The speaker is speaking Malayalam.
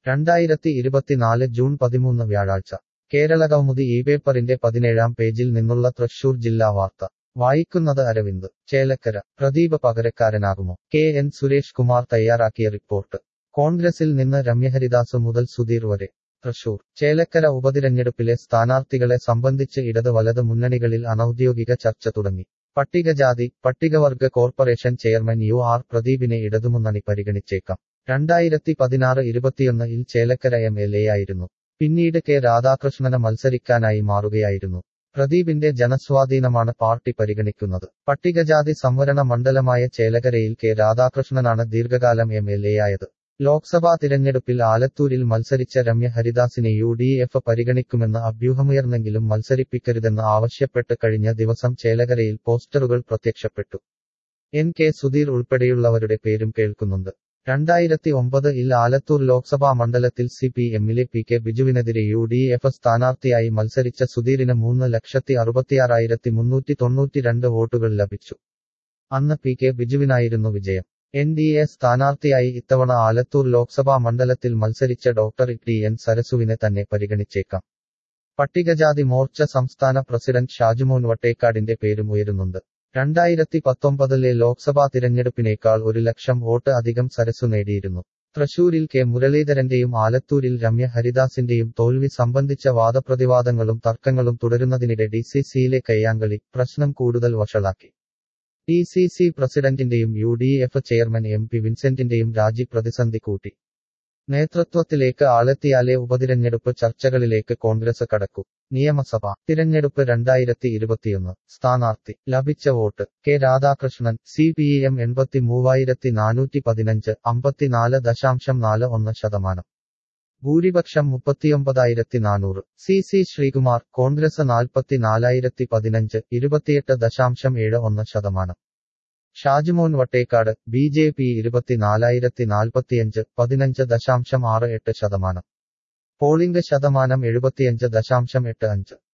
രണ്ടായിരത്തി ഇരുപത്തിനാല് ജൂൺ പതിമൂന്ന് വ്യാഴാഴ്ച കേരളകൗമുദി ഈ പേപ്പറിന്റെ പതിനേഴാം പേജിൽ നിന്നുള്ള തൃശൂർ ജില്ലാ വാർത്ത വായിക്കുന്നത് അരവിന്ദ് ചേലക്കര പ്രദീപ് പകരക്കാരനാകുമോ കെ എൻ സുരേഷ് കുമാർ തയ്യാറാക്കിയ റിപ്പോർട്ട് കോൺഗ്രസിൽ നിന്ന് രമ്യഹരിദാസ് മുതൽ സുധീർ വരെ തൃശൂർ ചേലക്കര ഉപതിരഞ്ഞെടുപ്പിലെ സ്ഥാനാർത്ഥികളെ സംബന്ധിച്ച് ഇടത് വലത് മുന്നണികളിൽ അനൌദ്യോഗിക ചർച്ച തുടങ്ങി പട്ടികജാതി പട്ടികവർഗ കോർപ്പറേഷൻ ചെയർമാൻ യു ആർ പ്രദീപിനെ ഇടതുമുന്നണി പരിഗണിച്ചേക്കാം രണ്ടായിരത്തി പതിനാറ് ഇരുപത്തിയൊന്ന് ഇൽ ചേലക്കര എം എൽ എ ആയിരുന്നു പിന്നീട് കെ രാധാകൃഷ്ണന് മത്സരിക്കാനായി മാറുകയായിരുന്നു പ്രദീപിന്റെ ജനസ്വാധീനമാണ് പാർട്ടി പരിഗണിക്കുന്നത് പട്ടികജാതി സംവരണ മണ്ഡലമായ ചേലക്കരയിൽ കെ രാധാകൃഷ്ണനാണ് ദീർഘകാലം എം എൽ എ ആയത് ലോക്സഭാ തിരഞ്ഞെടുപ്പിൽ ആലത്തൂരിൽ മത്സരിച്ച രമ്യ ഹരിദാസിനെ യു ഡി എഫ് പരിഗണിക്കുമെന്ന് അഭ്യൂഹമുയർന്നെങ്കിലും മത്സരിപ്പിക്കരുതെന്ന് ആവശ്യപ്പെട്ട് കഴിഞ്ഞ ദിവസം ചേലകരയിൽ പോസ്റ്ററുകൾ പ്രത്യക്ഷപ്പെട്ടു എൻ കെ സുധീർ ഉൾപ്പെടെയുള്ളവരുടെ പേരും കേൾക്കുന്നുണ്ട് രണ്ടായിരത്തി ഒമ്പത് ഇൽ ആലത്തൂർ ലോക്സഭാ മണ്ഡലത്തിൽ സി പി എമ്മിലെ പി കെ ബിജുവിനെതിരെ യു ഡി എഫ് സ്ഥാനാർത്ഥിയായി മത്സരിച്ച സുധീറിന് മൂന്ന് ലക്ഷത്തി അറുപത്തിയാറായിരത്തി മുന്നൂറ്റി തൊണ്ണൂറ്റിരണ്ട് വോട്ടുകൾ ലഭിച്ചു അന്ന് പി കെ ബിജുവിനായിരുന്നു വിജയം എൻ ഡി എ സ്ഥാനാർത്ഥിയായി ഇത്തവണ ആലത്തൂർ ലോക്സഭാ മണ്ഡലത്തിൽ മത്സരിച്ച ഡോക്ടർ ടി എൻ സരസുവിനെ തന്നെ പരിഗണിച്ചേക്കാം പട്ടികജാതി മോർച്ച സംസ്ഥാന പ്രസിഡന്റ് ഷാജുമോൻ വട്ടേക്കാടിന്റെ പേരും ഉയരുന്നുണ്ട് രണ്ടായിരത്തി പത്തൊമ്പതിലെ ലോക്സഭാ തിരഞ്ഞെടുപ്പിനേക്കാൾ ഒരു ലക്ഷം വോട്ട് അധികം സരസു നേടിയിരുന്നു തൃശൂരിൽ കെ മുരളീധരന്റെയും ആലത്തൂരിൽ രമ്യ ഹരിദാസിന്റെയും തോൽവി സംബന്ധിച്ച വാദപ്രതിവാദങ്ങളും തർക്കങ്ങളും തുടരുന്നതിനിടെ ഡി സി സിയിലെ കയ്യാങ്കളി പ്രശ്നം കൂടുതൽ വഷളാക്കി ഡി സി സി പ്രസിഡന്റിന്റെയും U D F chairman M P വിൻസെന്റിന്റെയും രാജി പ്രതിസന്ധി കൂട്ടി നേതൃത്വത്തിലേക്ക് ആളെത്തിയാലേ ഉപതിരഞ്ഞെടുപ്പ് ചർച്ചകളിലേക്ക് കോൺഗ്രസ് കടക്കൂ നിയമസഭ തിരഞ്ഞെടുപ്പ് രണ്ടായിരത്തി ഇരുപത്തിയൊന്ന് സ്ഥാനാർത്ഥി ലഭിച്ച vote K Radhakrishnan C P M എൺപത്തി മൂവായിരത്തി നാനൂറ്റി പതിനഞ്ച് അമ്പത്തിനാല് ദശാംശം നാല് ഒന്ന് ശതമാനം ഭൂരിപക്ഷം മുപ്പത്തിയൊമ്പതായിരത്തി നാനൂറ് സി സി ശ്രീകുമാർ കോൺഗ്രസ് നാൽപ്പത്തിനാലായിരത്തി പതിനഞ്ച് ഇരുപത്തിയെട്ട് ദശാംശം ഏഴ് ഒന്ന് ശതമാനം Shajumon Vattekkad B J P ഇരുപത്തിനാലായിരത്തി നാൽപ്പത്തിയഞ്ച് പതിനഞ്ച് ദശാംശം ആറ് എട്ട് ശതമാനം പോളിംഗ് ശതമാനം എഴുപത്തിയഞ്ച് ദശാംശം എട്ട് അഞ്ച്